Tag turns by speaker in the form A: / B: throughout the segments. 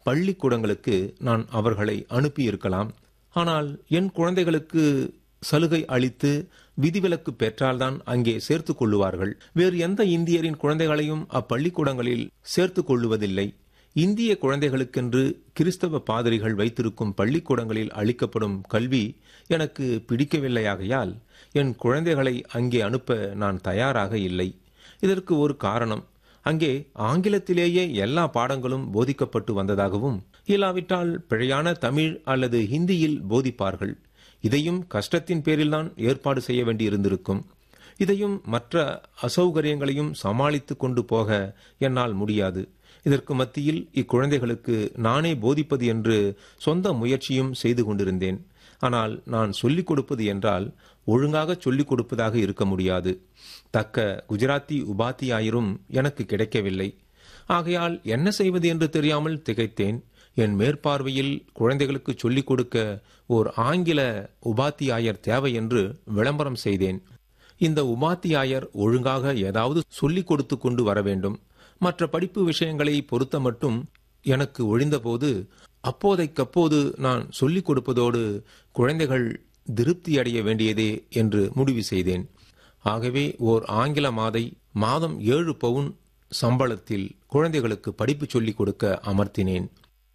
A: பள்ளிக்கூடங்களுக்கு நான் அவர்களை அனுப்பியிருக்கலாம் ஆனால் என் குழந்தைகளுக்கு சலுகை அளித்து விதிவிலக்கு பெற்றால்தான் அங்கே சேர்த்துக் கொள்ளுவார்கள் வேறு எந்த இந்தியரின் குழந்தைகளையும் அப்பள்ளிக்கூடங்களில் சேர்த்துக் கொள்ளுவதில்லை இந்திய குழந்தைகளுக்கென்று கிறிஸ்தவ பாதிரிகள் வைத்திருக்கும் பள்ளிக்கூடங்களில் அளிக்கப்படும் கல்வி எனக்கு பிடிக்கவில்லையாகையால் என் குழந்தைகளை அங்கே அனுப்ப நான் தயாராக இல்லை இதற்கு ஒரு காரணம் அங்கே ஆங்கிலத்திலேயே எல்லா பாடங்களும் போதிக்கப்பட்டு வந்ததாகவும் இல்லாவிட்டால் பிழையான தமிழ் அல்லது ஹிந்தியில் போதிப்பார்கள் இதையும் கஷ்டத்தின் பேரில்தான் ஏற்பாடு செய்ய வேண்டியிருந்திருக்கும் இதையும் மற்ற அசௌகரியங்களையும் சமாளித்துக் கொண்டு போக என்னால் முடியாது இதற்கு மத்தியில் இக்குழந்தைகளுக்கு நானே போதிப்பது என்று சொந்த முயற்சியும் செய்து கொண்டிருந்தேன் ஆனால் நான் சொல்லிக் கொடுப்பது என்றால் ஒழுங்காக சொல்லிக் கொடுப்பதாக இருக்க முடியாது தக்க குஜராத்தி உபாத்தியாயரும் எனக்கு கிடைக்கவில்லை ஆகையால் என்ன செய்வது என்று தெரியாமல் திகைத்தேன் என் மேற்பார்வையில் குழந்தைகளுக்கு சொல்லிக் கொடுக்க ஓர் ஆங்கில உபாத்தியாயர் தேவை என்று விளம்பரம் செய்தேன் இந்த உபாத்தியாயர் ஒழுங்காக ஏதாவது சொல்லிக் கொடுத்து கொண்டு வர வேண்டும் மற்ற படிப்பு விஷயங்களை பொறுத்த மட்டும் எனக்கு ஒழிந்தபோது அப்போதைக்கப்போது நான் சொல்லிக் கொடுப்பதோடு குழந்தைகள் திருப்தி அடைய வேண்டியதே என்று முடிவு செய்தேன் ஆகவே ஓர் ஆங்கில மாதை மாதம் ஏழு பவுன் சம்பளத்தில் குழந்தைகளுக்கு படிப்பு சொல்லிக் கொடுக்க அமர்த்தினேன்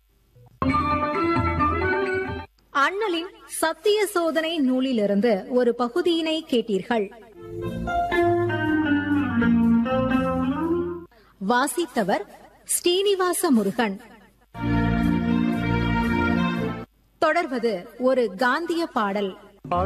B: அண்ணலின் சத்திய சோதனை நூலிலிருந்து ஒரு பகுதியினை கேட்டீர்கள் வாசித்தவர் ஸ்ரீனிவாச முருகன் தொடர்வது ஒரு காந்திய பாடல்